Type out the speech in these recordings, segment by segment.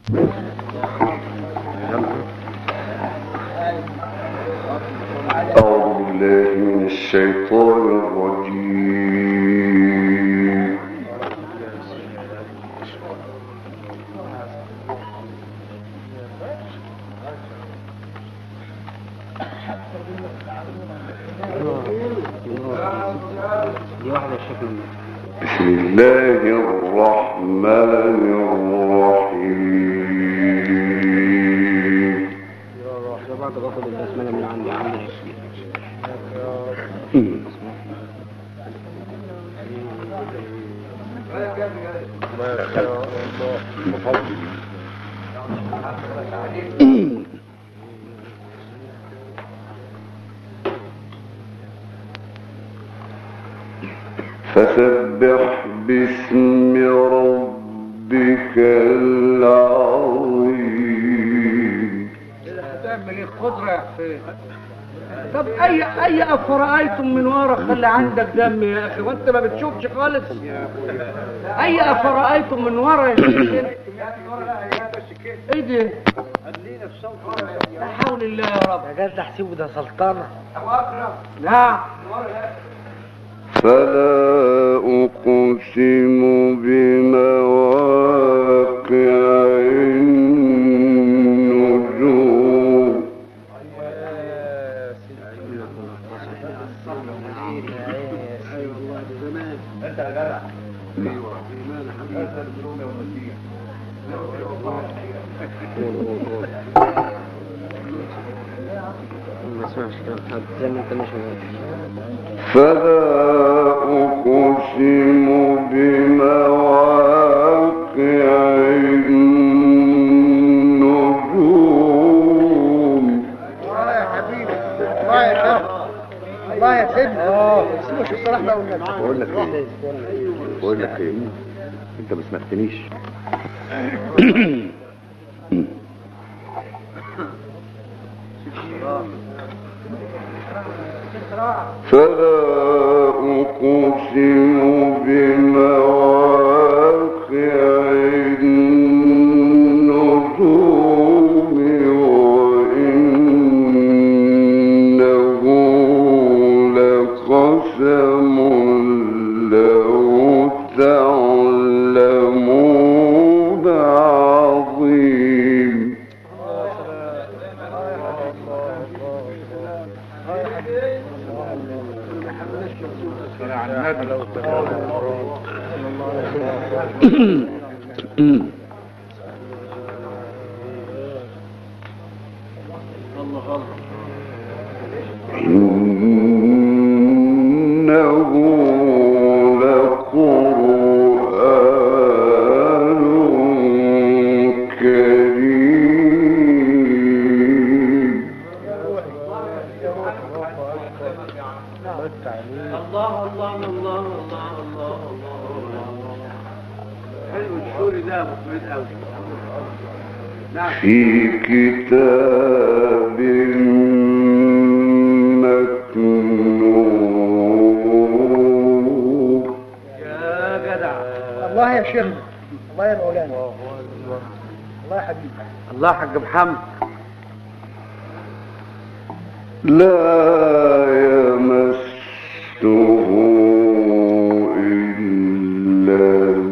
أعوذ بالله من الشيطان الرجيم دي واحدة شكل بسم الله الرحمن الرحيم ده بعد باخد البسملة من عندي عندي فسبح باسم ربك العظيم تعمل ايه قدرة يا حسين طب اي اي افرأيتم من ورا خلي عندك دم يا اخي وانت ما بتشوفش خالص اي افرأيتم من ورا يا شيخ ايه ده لا حول الله يا رب ده جاز تحسيبه ده سلطانة نعم فلا أقسم بمواقع النجوم ما اسمعش كلام حد زي ما انت ماشي فلا أقسم بمواقع النجوم الله يا حبيبي الله يا شيخ الله يا سيدنا اه سيبك الصراحة بقى والنبي بقول لك ايه بقول لك ايه انت ما سمعتنيش فلا أقسم بمواقع النجوم وإنه لقسم لو تعلمون عظيم إنه لقرآن كريم الله الله الله الله الله الله حلو الشوري ده ابو حميد قوي نعم في كتاب مكنون يا جدع الله يا شيخ الله يا مولانا الله يا حبيبي الله يا حاج محمد لا يمسه إلا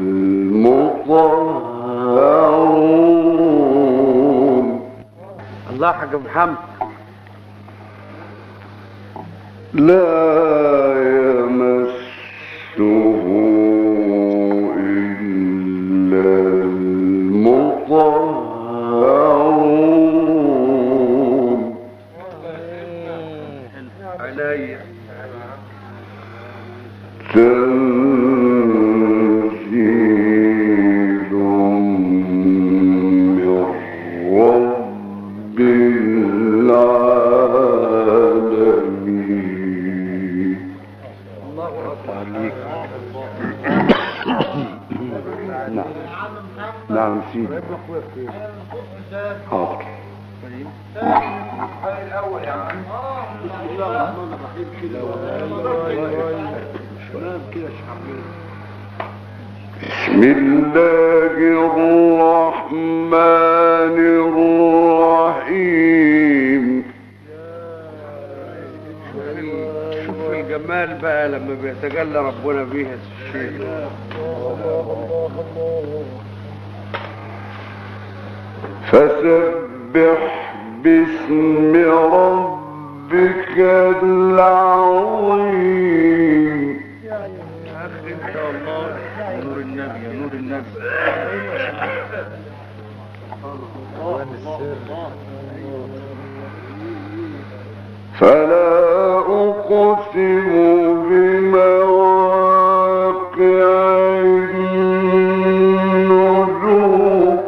المطهرون الله يا حاج محمد لا يمسه إلا المطهرون عليا تنزيل من رب العالمين نعم نعم سيدي حاضر بسم الله الرحمن لما بيتجلى ربنا بيها الشيء فسبح باسم ربك العظيم يا اخي انت والله نور النبي يا نور النبي فلا أقسم بمواقع النجوم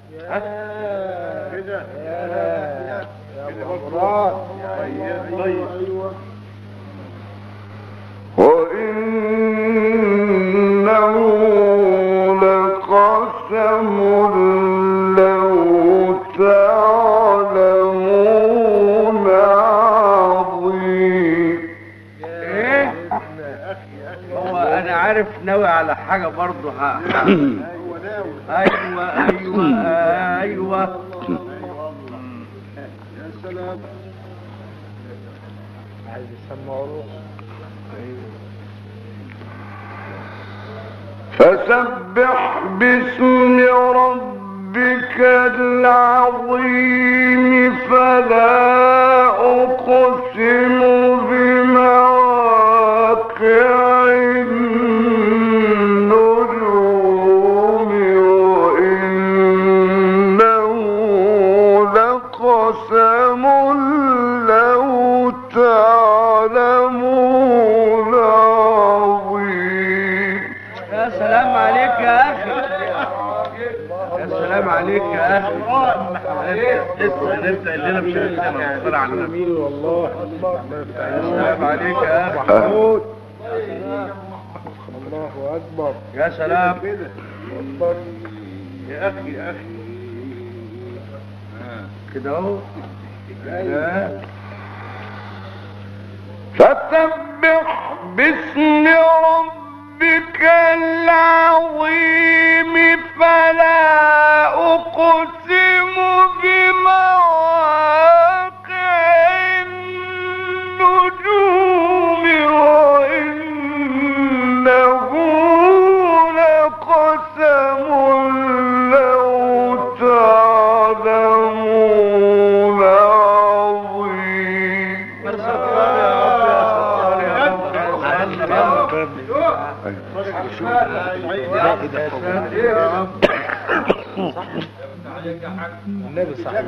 وإنه لقسم لو تعلمون عظيم ايه هو انا عارف ناوي على حاجه برضه ها ايوه ايوه ايوه عايز يسمع روح فسبح باسم ربك العظيم فلا أقسم بمواقع النجوم وإنه لقسم لو تعلمون عظيم يا سلام عليك يا اخي يا سلام عليك يا اخي انت اللي انا مش هنصر على النبي والله يا سلام عليك يا اخي محمود. الله اكبر يا سلام يا اخي يا اخي كده اهو آه. فسبح باسم ربك العظيم فلا أقسم بمواقع النجوم وإنه لقسم لو تعلمون عظيم يا ستار يا رب يا ستار يا رب النبي صحيح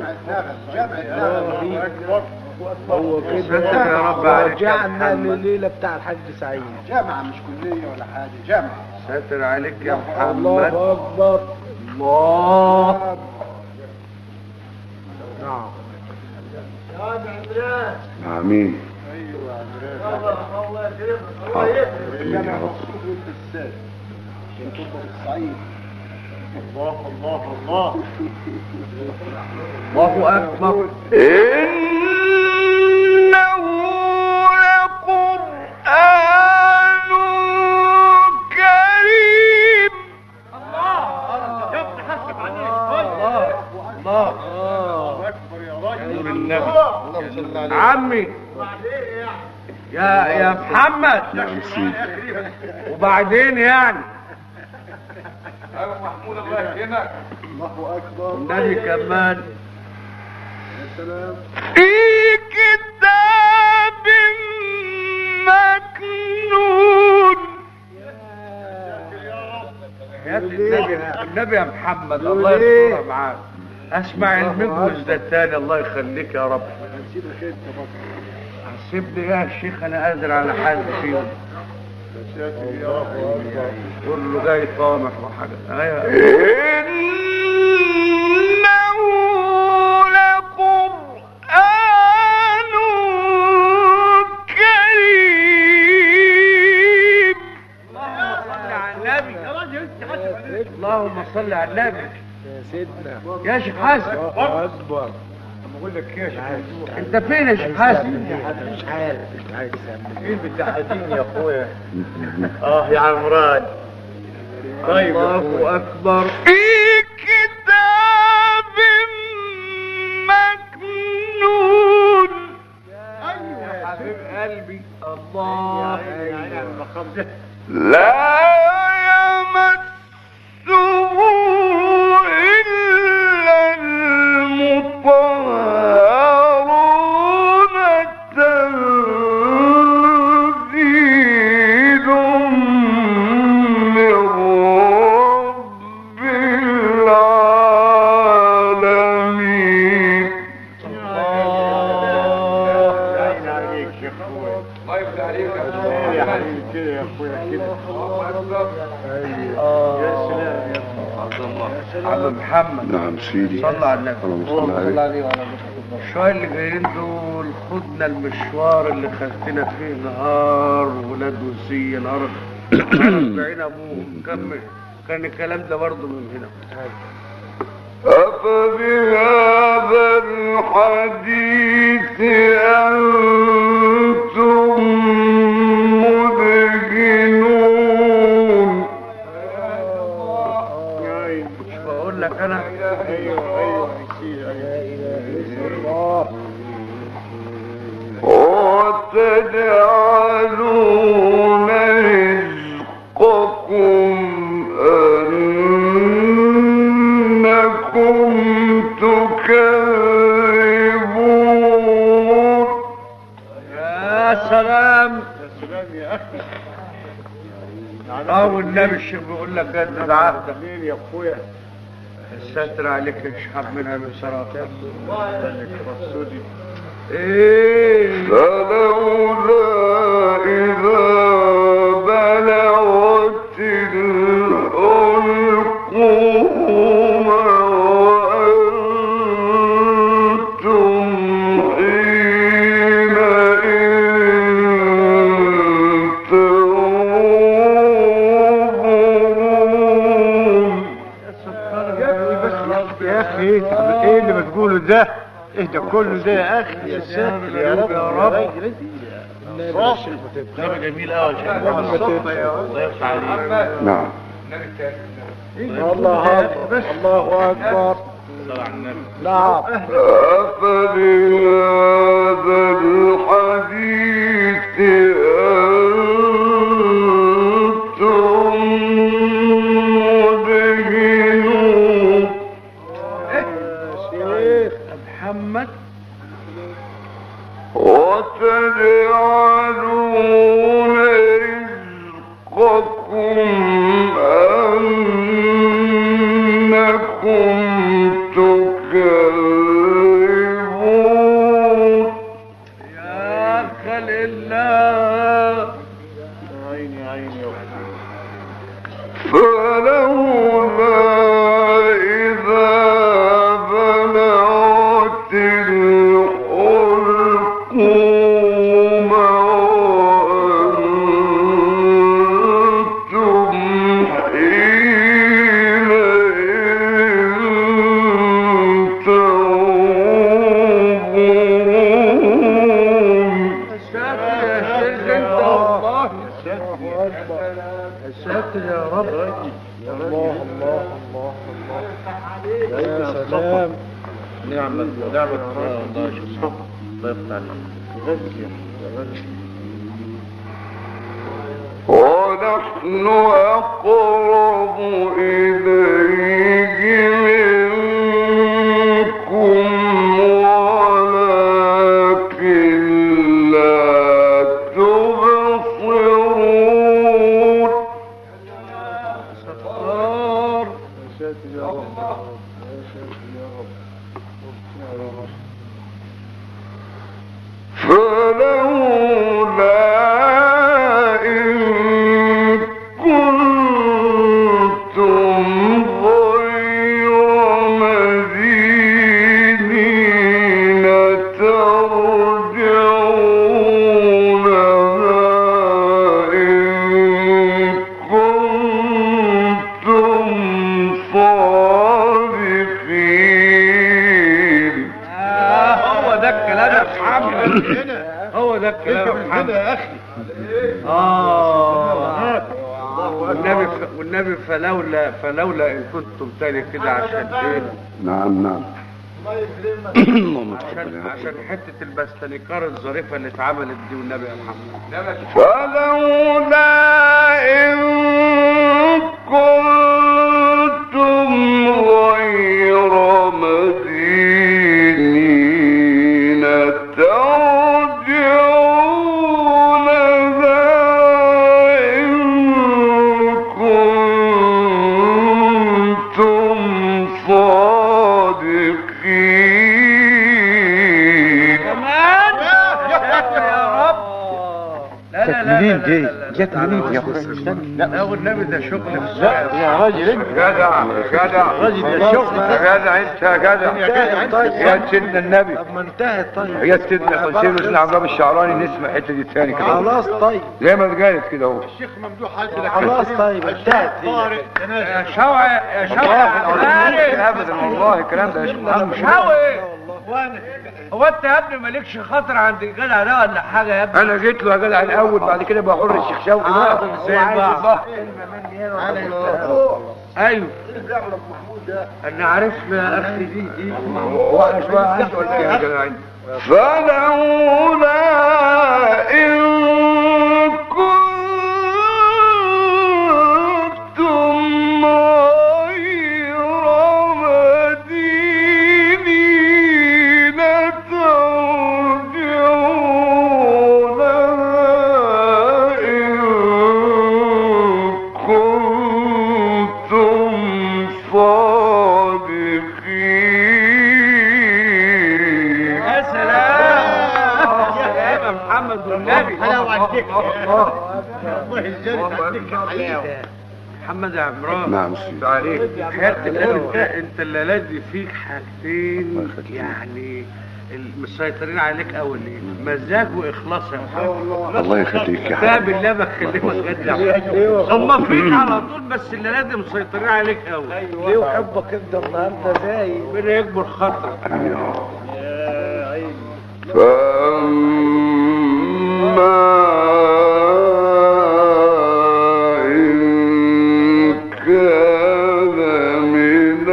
هو ستر كده يا رب عليك يا رجعنا محمد. لليله بتاع الحاج سعيد جامعة مش كلية ولا حاجة جامعة ستر عليك يا محمد الله اكبر الله نعم آمين جامعة مصروف وانت الساد عشان تبقى في الصعيد الله الله الله الله اكبر إنه لقرآن كريم الله أكبر يا راجل نور النبي عمي يا يا محمد نعم سيدي وبعدين يعني الله أكبر النبي كمان في كتاب مكنون يا النبي النبي يا محمد الله يسترها معاك اسمع المجوز ده تاني الله يخليك يا رب نسيبك انت بقى سيبني يا شيخ انا قادر على حاجه فيهم يا ساتر يا رب كله جاي طامح وحاجه ايوه إنه لقرآن كريم اللهم صل على النبي يا سيدنا يا شيخ حسن الله اكبر بقول لك يا شيخ انت فين يا شيخ حسن مش عارف مش عايز تعمل مين بتاعتين يا اخويا اه يا عمران طيب يا الله أخويا. اكبر في كتاب مكنون يا حبيب قلبي الله عم محمد نعم سيدي صلى على النبي اللهم صل عليه شوية اللي جايين دول خدنا المشوار اللي خدتنا فيه نهار ولاد وسية نهار بعين ابوه كمل كان الكلام ده برضه من هنا أفبهذا الحديث أنتم مدهنون مش بقول لك انا ايوه ايوه يا سيدي لا اله الا الله وتجعلون رزقكم أنكم تكذبون يا سلام يا سلام يا اخي اه والنبي الشيخ بيقول لك جدد عهدك منين يا اخويا الستر عليك اشحب منها بصراحة رسولي ايه فلولا إذا بلغت الحلقوم وأنتم حينئذ تنظرون يا اخي ايه اللي بتقوله ده ايه ده كله ده يا اخي يا ساتر يا رب يا رب راسي كلام جميل قوي يا شيخ الله يفتح عليك نعم الله اكبر الله اكبر نعم أفبهذا الحديث أنتم مدهنون شيخ محمد وتجعلون رزقكم أنكم تكذبون يا خل الله عيني عيني يا اخي فلولا إذا بلغت الحلقوم وأنتم حينئذ تنظرون ساتر يا شيخ انت والله الله اكبر ساتر يا رب الله الله الله الله يا سلام نعمة نعمة الله يا شيخ الله يفتح عليك ونحن أقرب إليه منكم ولكن لا تبصرون ستار يا ساتر يا رب يا ساتر يا رب يا رب فلولا إن كنتم غير مدينين ترجعونها إن كنتم صادقين آه هو ده الكلام يا محمد هنا هو ده الكلام يا هنا محمد يا اخي اه والنبي ف... والنبي فلولا فلولا ان كنتم تاني كده عشان ايه نعم نعم اللهم تقبل عشان يا عشان رب. حته البستنيكار الظريفه اللي اتعملت دي والنبي يا محمد فلولا إن كنتم غير مدينين ترجعونها إن كنتم صادقين كمان يا رب لا لا لا منين لا دي لا لا. جت منين يا اخويا استنى لا والنبي ده شغل في لا السؤال يا راجل انت جدع جدع راجل يا شغل يا جدع انت يا جدع يا جدع انت. يا سيدنا النبي طب ما انتهت طيب يا سيدنا حسين وسيدنا عبد الله الشعراني نسمع الحته دي تاني كده خلاص طيب زي ما اتقالت كده اهو الشيخ ممدوح حد لك خلاص طيب انتهت هي طارق يا شوقي يا شوقي عارف ابدا والله الكلام ده يا شيخ محمد شوقي هو انت يا ابني مالكش خاطر عند الجدع ده ولا حاجه يا ابني انا جيت له يا جدع الاول بعد كده بقى حر الشيخ شوقي بقى زي بعض ايوه انا عرفنا يا اخي دي دي واحد شويه عندي ولا ايه يا جدع انت فلولا إن كنتم غير مدينين ترجعونها إن كنتم صادقين يا سلام يا سلام يا محمد والنبي حلاوة عندك. محمد يا عمران نعم سيدي عليك حياتك انت انت الليلات دي فيك حاجتين يعني مسيطرين عليك قوي مزاج واخلاص يا محمد الله يخليك يا ده حبيبي بالله بكلمك جد يا محمد هم فيك على طول بس الليلات دي مسيطرين عليك قوي ليه وحبك انت النهارده زايد ربنا يكبر خاطرك آمين يا رب. فأما إن كان من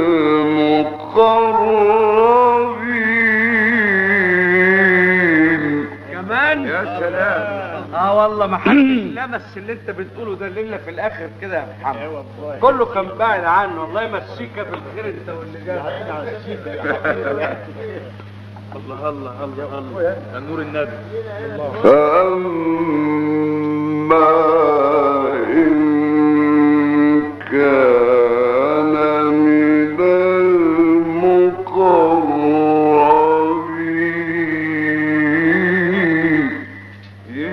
المقربين كمان يا سلام اه والله ما حدش لمس اللي انت بتقوله ده الا في الاخر كده يا محمد كله كان بعد عنه الله يمسيك بالخير انت واللي جاي الله الله الله الله نور النبي فأما إن كان من المقربين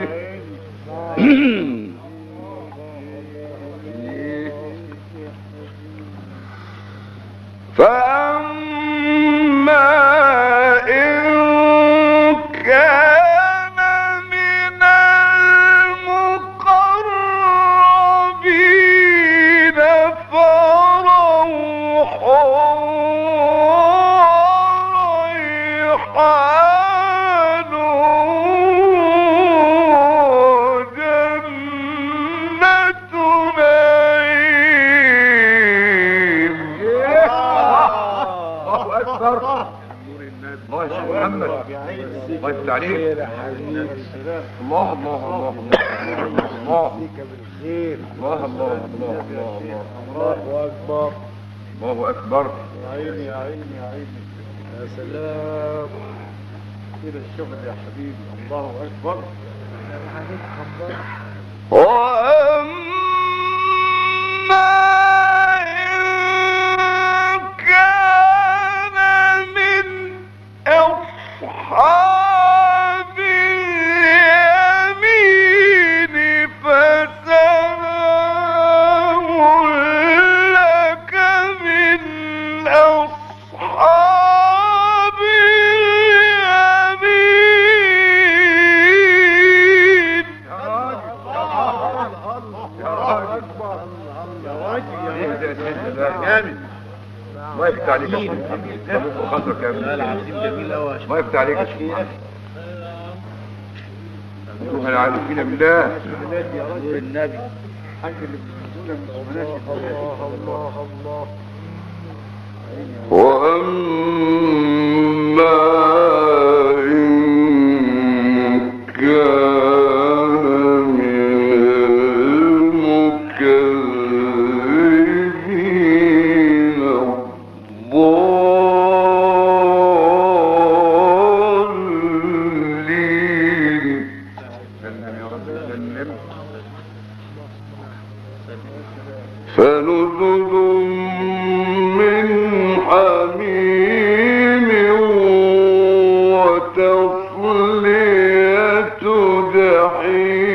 فأما إن كان من المقربين فروح وريحان وجنة نعيم الله أكبر الله يا شيخ محمد الله يفتح عليك الله الله الله الله بالخير الله الله الله الله الله الله اكبر الله أكبر يا عيني يا عيني يا عيني يا سلام كده الشغل يا حبيبي الله اكبر وأما إن كان من أصحاب اليمين فسلام لك من أصحاب اليمين جامد الله يفتح عليك يا أخوي محمد وخاطرك يا ابني العظيم جميل قوي الله يفتح عليك يا شيخ محمد أيها العارفين بالله نور النبي الله الله الله وأما إن كان من المكذبين الضالين سلم يا رب سلم فنزل من حميم وتصلية جحيم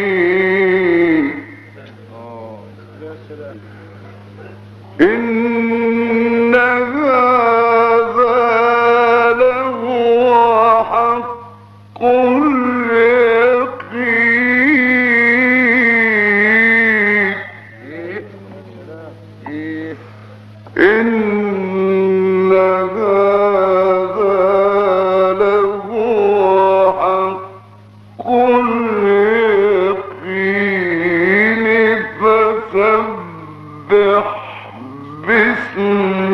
فسبح باسم